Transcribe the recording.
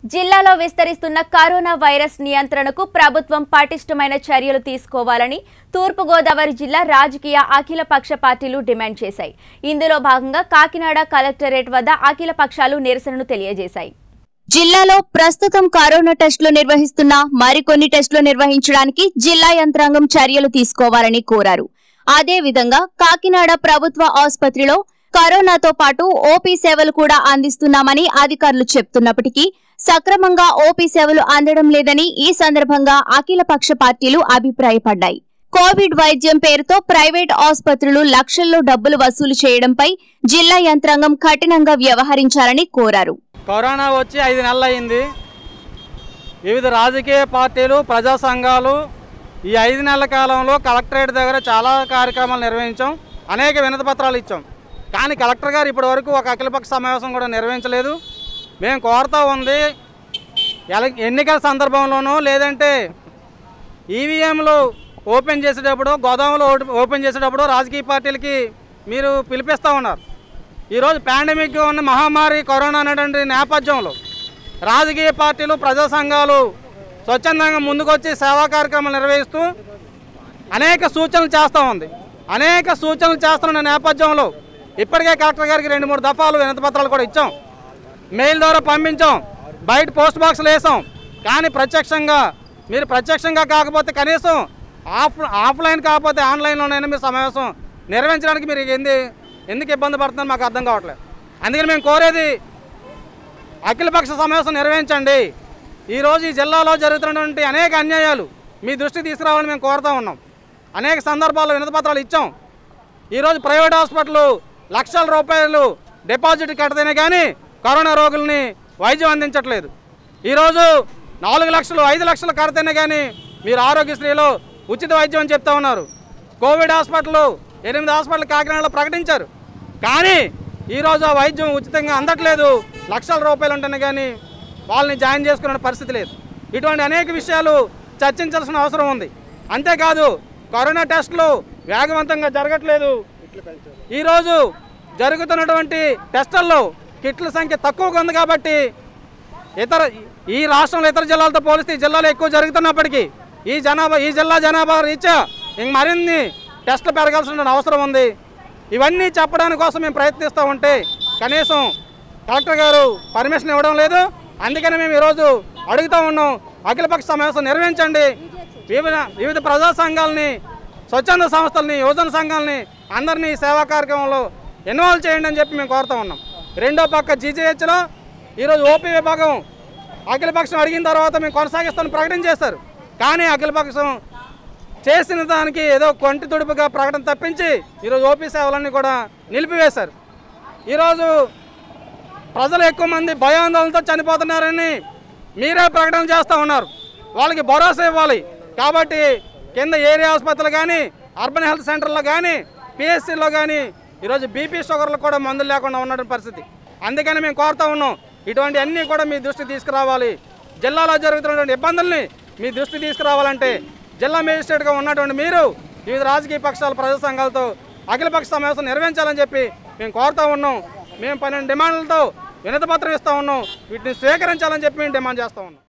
జిల్లాలో విస్తరిస్తున్న corona virus నియంత్రణకు ప్రభుత్వం పటిష్టమైన చర్యలు తీసుకోవాలని తూర్పుగోదావరి జిల్లా రాజకీయ అఖిల పక్ష పార్టీలు డిమాండ్ చేశాయి ఇందులో భాగంగా కాకినాడ కలెక్టరేట్ వద్ద అఖిల పక్షాలు నిరసనను తెలియజేశాయి జిల్లాలో ప్రస్తుతం కరోనా టెస్టులు నిర్వహిస్తున్న మరికొన్ని టెస్టులు నిర్వహించడానికి జిల్లా యంత్రాంగం చర్యలు తీసుకోవాలని కోరారు అదే విధంగా కాకినాడ ప్రభుత్వ ఆసుపత్రిలో కరోనాతో పాటు ఓపీ సేవలు కూడా అందిస్తున్నామని అధికారులు చెప్తున్నప్పటికీ సక్రమంగా ఓపీ సేవలు అందడం లేదని ఈ సందర్భంగా అఖిల పక్ష పార్టీలు అభిప్రాయపడ్డాయి కోవిడ్ వైద్యం పేరుతో ప్రైవేట్ ఆసుపత్రులు లక్షల్లో డబ్బులు వసూలు చేయడంపై జిల్లా యంత్రాంగం కఠినంగా వ్యవహరించాలని కోరారు కరోనా వచ్చి ఐదు నెలలు అయింది వివిధ రాజకీయ పార్టీలు ప్రజా సంఘాలు ఈ ఐదు నెలల కాలంలో కలెక్టరేట్ దగ్గర చాలా కార్యక్రమాలు నిర్వహించాం అనేక వినతి పత్రాలు ఇచ్చాం కానీ కలెక్టర్ గారు ఇప్పటి వరకు ఒక అఖిలపక్ష సమావేశం కూడా నిర్వహించలేదు మేము కోరుతా ఉంది ఎల- ఎన్నికల సందర్భంలోనూ లేదంటే ఈవీఎంలు ఓపెన్ చేసేటప్పుడు గోదాములు ఓట- ఓపెన్ చేసేటప్పుడు రాజకీయ పార్టీలకి మీరు పిలిపిస్తూ ఉన్నారు ఈరోజు పాండమిక్ ఉన్న మహమ్మారి కరోనా అనేటువంటి నేపథ్యంలో రాజకీయ పార్టీలు ప్రజా సంఘాలు స్వచ్ఛందంగా ముందుకొచ్చి సేవా కార్యక్రమాలు నిర్వహిస్తూ అనేక సూచనలు చేస్తూ ఉంది అనేక సూచనలు చేస్తున్న నేపథ్యంలో ఇప్పటికే కలెక్టర్ గారికి రెండు మూడు దఫాలు వినతి పత్రాలు కూడా ఇచ్చాం మెయిల్ ద్వారా పంపించాం బయట పోస్ట్ బాక్స్లు వేసాం కానీ ప్రత్యక్షంగా మీరు ప్రత్యక్షంగా కాకపోతే కనీసం ఆఫ్ ఆఫ్లైన్ కాకపోతే ఆన్లైన్లోనైనా మీరు సమావేశం నిర్వహించడానికి మీరు ఎందు ఎందుకు ఇబ్బంది పడుతుందని మాకు అర్థం కావట్లేదు అందుకని మేము కోరేది అఖిలపక్ష సమావేశం నిర్వహించండి ఈరోజు ఈ జిల్లాలో జరుగుతున్నటువంటి అనేక అన్యాయాలు మీ దృష్టికి తీసుకురావాలని మేము కోరుతా ఉన్నాం అనేక సందర్భాల్లో వినతిపత్రాలు ఇచ్చాం ఈరోజు ప్రైవేట్ హాస్పిటల్ లక్షల రూపాయలు డిపాజిట్ కడితేనే కానీ కరోనా రోగుల్ని వైద్యం అందించట్లేదు ఈరోజు నాలుగు లక్షలు ఐదు లక్షలు కడితేనే కానీ మీరు ఆరోగ్యశ్రీలో ఉచిత వైద్యం అని చెప్తా ఉన్నారు కోవిడ్ హాస్పిటల్ ఎనిమిది హాస్పిటల్ కాకినాడలో ప్రకటించారు కానీ ఈరోజు ఆ వైద్యం ఉచితంగా అందట్లేదు లక్షల రూపాయలు ఉంటేనే కానీ వాళ్ళని జాయిన్ చేసుకునే పరిస్థితి లేదు ఇటువంటి అనేక విషయాలు చర్చించాల్సిన అవసరం ఉంది అంతేకాదు కరోనా టెస్టులు వేగవంతంగా జరగట్లేదు ఈరోజు జరుగుతున్నటువంటి టెస్టుల్లో కిట్ల సంఖ్య తక్కువగా ఉంది కాబట్టి ఇతర ఈ రాష్ట్రంలో ఇతర జిల్లాలతో పోలిస్తే ఈ జిల్లాలో ఎక్కువ జరుగుతున్నప్పటికీ ఈ జనాభా ఈ జిల్లా జనాభా రీత్యా ఇంక మరిన్ని టెస్టులు పెరగాల్సిన అవసరం ఉంది ఇవన్నీ చెప్పడానికి కోసం మేము ప్రయత్నిస్తూ ఉంటే కనీసం కలెక్టర్ గారు పర్మిషన్ ఇవ్వడం లేదు అందుకని మేము ఈరోజు అడుగుతూ ఉన్నాం అఖిలపక్ష సమావేశం నిర్వహించండి వివిధ వివిధ ప్రజా సంఘాలని స్వచ్ఛంద సంస్థల్ని యువజన సంఘాలని అందరినీ ఈ సేవా కార్యక్రమంలో ఇన్వాల్వ్ చేయండి అని చెప్పి మేము కోరుతా ఉన్నాం రెండో పక్క జీజీహెచ్లో ఈరోజు ఓపీ విభాగం అఖిలపక్షం అడిగిన తర్వాత మేము కొనసాగిస్తామని ప్రకటన చేశారు కానీ అఖిలపక్షం చేసిన దానికి ఏదో కొంటి తుడుపుగా ప్రకటన తప్పించి ఈరోజు ఓపీ సేవలన్నీ కూడా నిలిపివేశారు ఈరోజు ప్రజలు ఎక్కువ మంది భయాందోళనతో చనిపోతున్నారని మీరే ప్రకటన చేస్తూ ఉన్నారు వాళ్ళకి భరోసా ఇవ్వాలి కాబట్టి కింద ఏరియా ఆసుపత్రులు కానీ అర్బన్ హెల్త్ సెంటర్లో కానీ పిఎస్సీలో కానీ ఈరోజు బీపీ షుగర్లు కూడా మందులు లేకుండా ఉన్నటువంటి పరిస్థితి అందుకని మేము కోరుతా ఉన్నాం ఇటువంటి అన్నీ కూడా మీ దృష్టికి తీసుకురావాలి జిల్లాలో జరుగుతున్నటువంటి ఇబ్బందుల్ని మీ దృష్టికి తీసుకురావాలంటే జిల్లా మేజిస్ట్రేట్గా ఉన్నటువంటి మీరు వివిధ రాజకీయ పక్షాల ప్రజా సంఘాలతో అఖిలపక్ష సమావేశం నిర్వహించాలని చెప్పి మేము కోరుతా ఉన్నాం మేము పన్నెండు డిమాండ్లతో వినతి పత్రం ఇస్తా ఉన్నాం వీటిని స్వీకరించాలని చెప్పి మేము డిమాండ్ చేస్తా ఉన్నాం